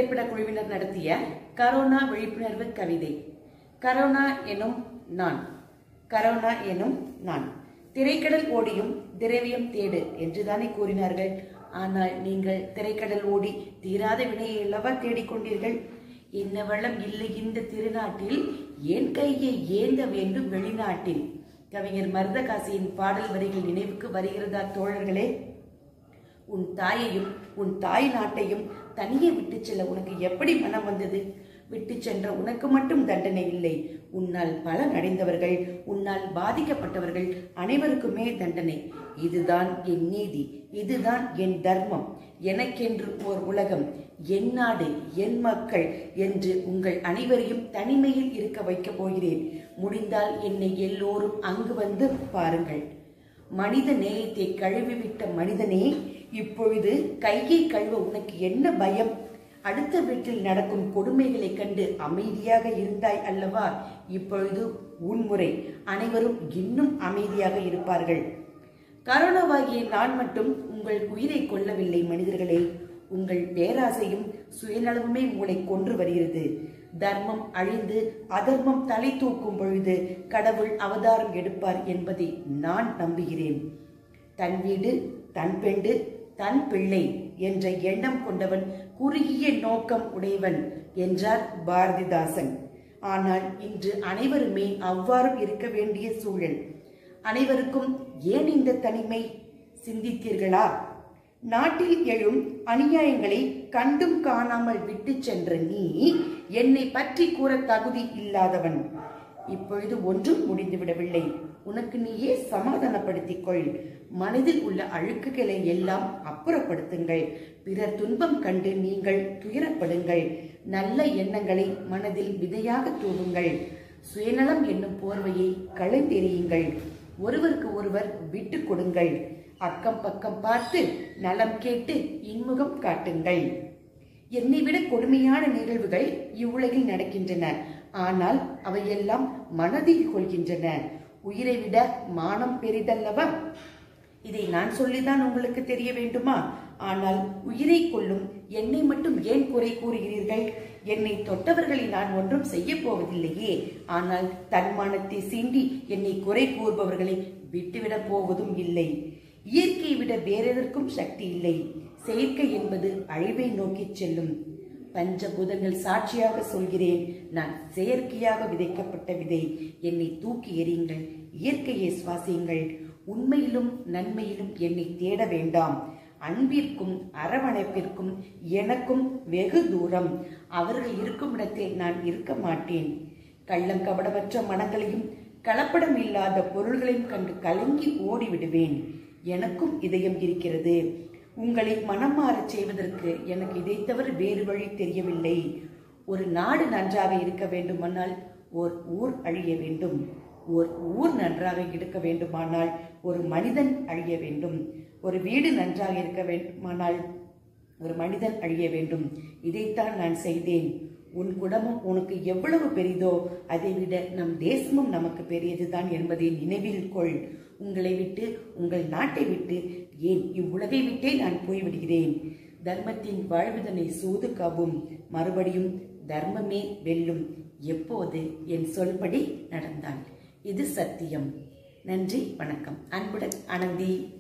திரைப்பட குழுவினர் நடத்திய கரோனா விழிப்புணர்வு கவிதை கரோனா எனும் நான் கரோனா எனும் நான் திரைக்கடல் ஓடியும் திரவியம் தேடு என்றுதானே கூறினார்கள் ஆனால் நீங்கள் திரைக்கடல் ஓடி தீராத வினையை அல்லவா தேடிக்கொண்டீர்கள் என்ன வளம் இல்லை இந்த திருநாட்டில் ஏன் கையை ஏந்த வேண்டும் வெளிநாட்டில் கவிஞர் மருதகாசியின் பாடல் வரிகள் நினைவுக்கு வருகிறதா தோழர்களே உன் தாயையும் உன் தாய் நாட்டையும் தனியே விட்டு செல்ல உனக்கு எப்படி மனம் வந்தது விட்டு சென்ற உனக்கு மட்டும் தண்டனை இல்லை உன்னால் பலன் அடைந்தவர்கள் உன்னால் பாதிக்கப்பட்டவர்கள் அனைவருக்குமே தண்டனை இதுதான் என் நீதி இதுதான் என் தர்மம் எனக்கென்று ஓர் உலகம் என் நாடு என் மக்கள் என்று உங்கள் அனைவரையும் தனிமையில் இருக்க வைக்கப் போகிறேன் முடிந்தால் என்னை எல்லோரும் அங்கு வந்து பாருங்கள் மனித நேயத்தை கழுவிவிட்ட மனிதனே இப்பொழுது கையை கழுவ உனக்கு என்ன பயம் அடுத்த வீட்டில் நடக்கும் கொடுமைகளைக் கண்டு அமைதியாக இருந்தாய் அல்லவா இப்பொழுது உன் முறை அனைவரும் இன்னும் அமைதியாக இருப்பார்கள் கரோனாவாகிய நான் மட்டும் உங்கள் உயிரை கொல்லவில்லை மனிதர்களே உங்கள் பேராசையும் சுயநலமுமே உங்களை கொன்று வருகிறது தர்மம் அழிந்து அதர்மம் தலை தூக்கும் பொழுது கடவுள் அவதாரம் எடுப்பார் என்பதை நான் நம்புகிறேன் தன் வீடு தன் பெண்டு தன் பிள்ளை என்ற எண்ணம் கொண்டவன் குறுகிய நோக்கம் உடையவன் என்றார் பாரதிதாசன் ஆனால் இன்று அனைவருமே அவ்வாறு இருக்க வேண்டிய சூழல் அனைவருக்கும் ஏன் இந்த தனிமை சிந்தித்தீர்களா நாட்டில் எழும் அநியாயங்களை கண்டும் காணாமல் விட்டு சென்ற நீ என்னை பற்றி கூற தகுதி இல்லாதவன் இப்பொழுது ஒன்றும் முடிந்துவிடவில்லை உனக்கு நீயே சமாதானப்படுத்திக் கொள் மனதில் உள்ள அழுக்குகளை எல்லாம் அப்புறப்படுத்துங்கள் பிறர் துன்பம் கண்டு நீங்கள் துயரப்படுங்கள் நல்ல எண்ணங்களை மனதில் விதையாக தூவுங்கள் சுயநலம் என்னும் போர்வையை களைந்தெறியுங்கள் ஒருவருக்கு ஒருவர் விட்டு கொடுங்கள் அக்கம் பக்கம் பார்த்து நலம் கேட்டு இன்முகம் காட்டுங்கள் என்னை விட கொடுமையான நிகழ்வுகள் இவ்வுலகில் நடக்கின்றன ஆனால் அவையெல்லாம் மனதில் கொள்கின்றன உயிரை விட மானம் பெரிதல்லவா இதை நான் சொல்லிதான் உங்களுக்கு தெரிய வேண்டுமா ஆனால் உயிரை கொள்ளும் என்னை மட்டும் ஏன் குறை கூறுகிறீர்கள் என்னை தொட்டவர்களை நான் ஒன்றும் செய்ய போவதில்லையே ஆனால் தன்மானத்தை சீண்டி என்னை குறை கூறுபவர்களை விட்டுவிடப் போவதும் இல்லை இயற்கையை விட வேறெதற்கும் சக்தி இல்லை செயற்கை என்பது அழிவை நோக்கி செல்லும் பஞ்சபூதங்கள் சாட்சியாக சொல்கிறேன் நான் செயற்கையாக விதைக்கப்பட்ட விதை என்னை தூக்கி எறியுங்கள் இயற்கையை சுவாசியுங்கள் உண்மையிலும் நன்மையிலும் என்னை தேட வேண்டாம் அன்பிற்கும் அரவணைப்பிற்கும் எனக்கும் வெகு தூரம் அவர்கள் இருக்கும் இடத்தில் நான் இருக்க மாட்டேன் கள்ளம் கபடமற்ற மனங்களையும் கலப்படம் இல்லாத பொருள்களையும் கண்டு கலங்கி ஓடிவிடுவேன் எனக்கும் இதயம் இருக்கிறது உங்களை மனம் மாறச் செய்வதற்கு எனக்கு இதை தவிர வேறு வழி தெரியவில்லை ஒரு நாடு நன்றாக இருக்க வேண்டுமானால் ஓர் ஊர் அழிய வேண்டும் ஓர் ஊர் நன்றாக இருக்க வேண்டுமானால் ஒரு மனிதன் அழிய வேண்டும் ஒரு வீடு நன்றாக இருக்க வேண்டுமானால் ஒரு மனிதன் அழிய வேண்டும் இதைத்தான் நான் செய்தேன் உன் குடும்பம் உனக்கு எவ்வளவு பெரிதோ அதை விட நம் தேசமும் நமக்கு பெரியதுதான் என்பதை நினைவில் கொள் உங்களை விட்டு உங்கள் நாட்டை விட்டு ஏன் இவ்வுலகை விட்டே நான் போய்விடுகிறேன் தர்மத்தின் வாழ்வுதனை சூது காவும் மறுபடியும் தர்மமே வெல்லும் எப்போது என் சொல்படி நடந்தால் இது சத்தியம் நன்றி வணக்கம் அன்புடன் ஆனந்தி